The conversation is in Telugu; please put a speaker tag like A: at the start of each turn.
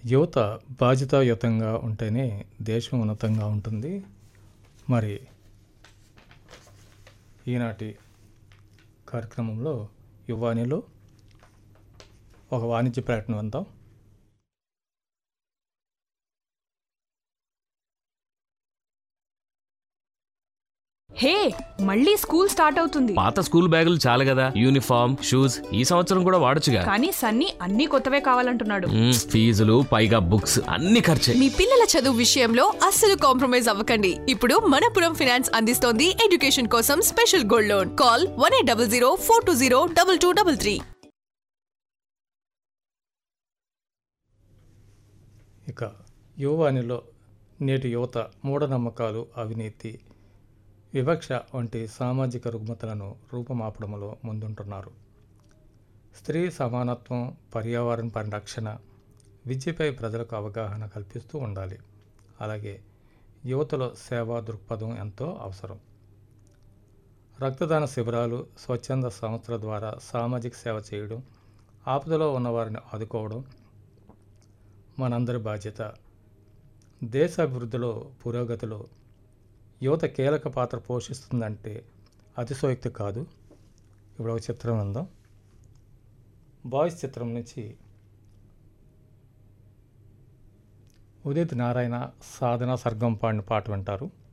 A: యువత బాధ్యతాయుతంగా ఉంటేనే దేశం ఉన్నతంగా ఉంటుంది మరి ఈనాటి కార్యక్రమంలో యువానిలో ఒక వాణిజ్య ప్రకటన విందాం
B: హే మళ్ళీ స్కూల్ స్టార్ట్ అవుతుంది
C: పాత స్కూల్ బ్యాగులు చాలు కదా యూనిఫామ్ షూస్ ఈ సంవత్సరం కూడా వాడొచ్చుగా
B: కానీ సన్నీ అన్ని కొత్తవే కావాలంటున్నాడు
C: మ్మ్, ఫీజులు పైగా బుక్స్ అన్ని ఖర్చే
D: మీ పిల్లల చదువు విషయంలో అస్సలు కాంప్రమైజ్ అవ్వకండి ఇప్పుడు మనపురం ఫినాన్స్ అందిస్తోంది ఎడ్యుకేషన్ కోసం special gold loan call one eight double zero four two zero double two double three
A: ఇక యువవాణిలో నేటి యువత మూఢనమ్మకాలు అవినీతి వివక్ష వంటి సామాజిక రుగ్మతలను రూపమాపడంలో ముందుంటున్నారు స్త్రీ సమానత్వం పర్యావరణ పరిరక్షణ విద్యపై ప్రజలకు అవగాహన కల్పిస్తూ ఉండాలి అలాగే యువతలో సేవా దృక్పథం ఎంతో అవసరం రక్తదాన శిబిరాలు స్వచ్ఛంద సంస్థల ద్వారా సామాజిక సేవ చేయడం ఆపదలో ఉన్నవారిని ఆదుకోవడం మనందరి బాధ్యత దేశ అభివృద్ధిలో పురోగతిలో యువత కీలక పాత్ర పోషిస్తుందంటే అతిశయోక్తి కాదు ఇప్పుడు ఒక చిత్రం ఉందాం బాయ్స్ చిత్రం నుంచి ఉదిత్ నారాయణ సాధన సర్గం పాడిన పాట వింటారు